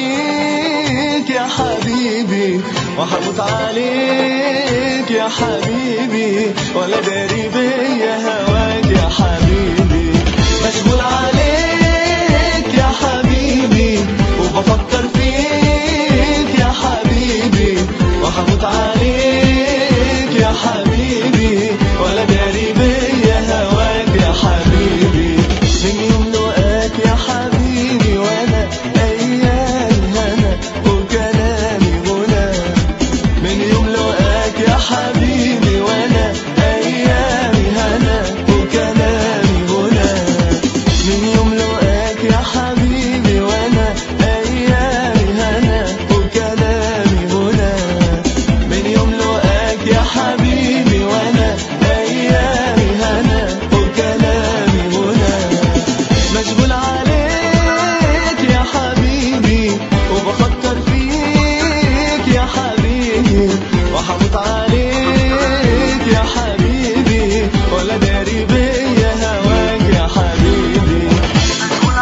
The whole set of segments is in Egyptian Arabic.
فيك يا حبيبي وحموت عليك يا حبيبي ولا داري بيا هواك يا حبيبي مشغول عليك يا حبيبي وبفكر فيك يا حبيبي وحموت عليك يا حبيبي ولا داري بيا هواك يا حبيبي من يوم لقاك يا حبيبي وانا ايامي هنا وكلامي غنى من يوم لقاك يا حبيبي وانا ايامي هنا وكلامي غنى من يوم لقاك يا حبيبي وانا ايامي هنا وكلامي غنى من يوم لقاك يا حبيبي وانا ايامي هنا وكلامي غنى مشغول عليك يا حبيبي وبفكر فيك يا حبيبي وحموت عليك يا حبيبي ولا داري بيا هواك يا حبيبي مشغول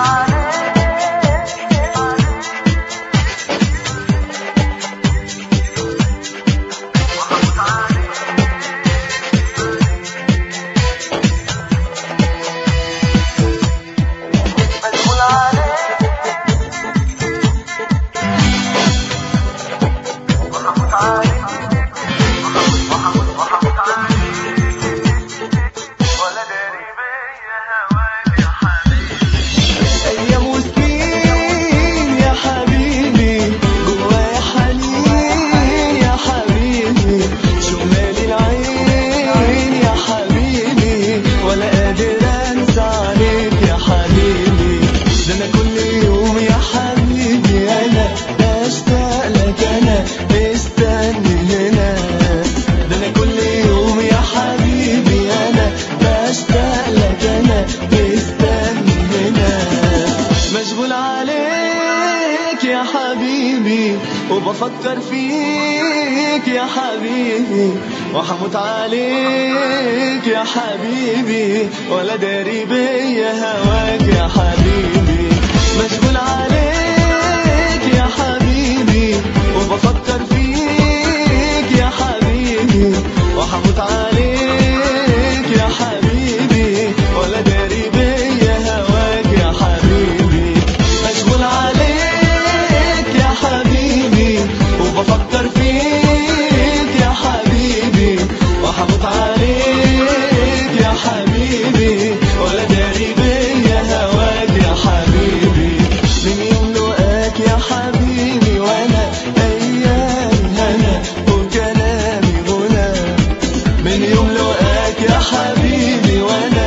أيام وسنين يا حبيبي جوايا حنين يا حبيبي شمال العين يا حبيبي ولا قادر أنسى عليك يا حبيبي ده أنا كل يوم يا حبيبي أنا بشتاق لك أنا مستني هنا ده أنا كل يوم يا حبيبي أنا بشتاق لك أنا مستني هنا مشغول عليك يا حبيبي وبفكر فيك يا حبيبي وحموت عليك يا حبيبي ولا داري بيا هواك يا حبيبي مشغول عليك يا حبيبي وبفكر فيك يا حبيبي وحموت عليك يا حبيبي ولا داري بيا هواك يا حبيبي مشغول عليك يا حبيبي وبفكر فيك يا حبيبي وحموت عليك يا حبيبي ولا داري بيا هواك يا حبيبي من يوم لقاك يا حبيبي وانا ايامي هنا وكلامي غنى من يوم لقاك يا حبيبي وانا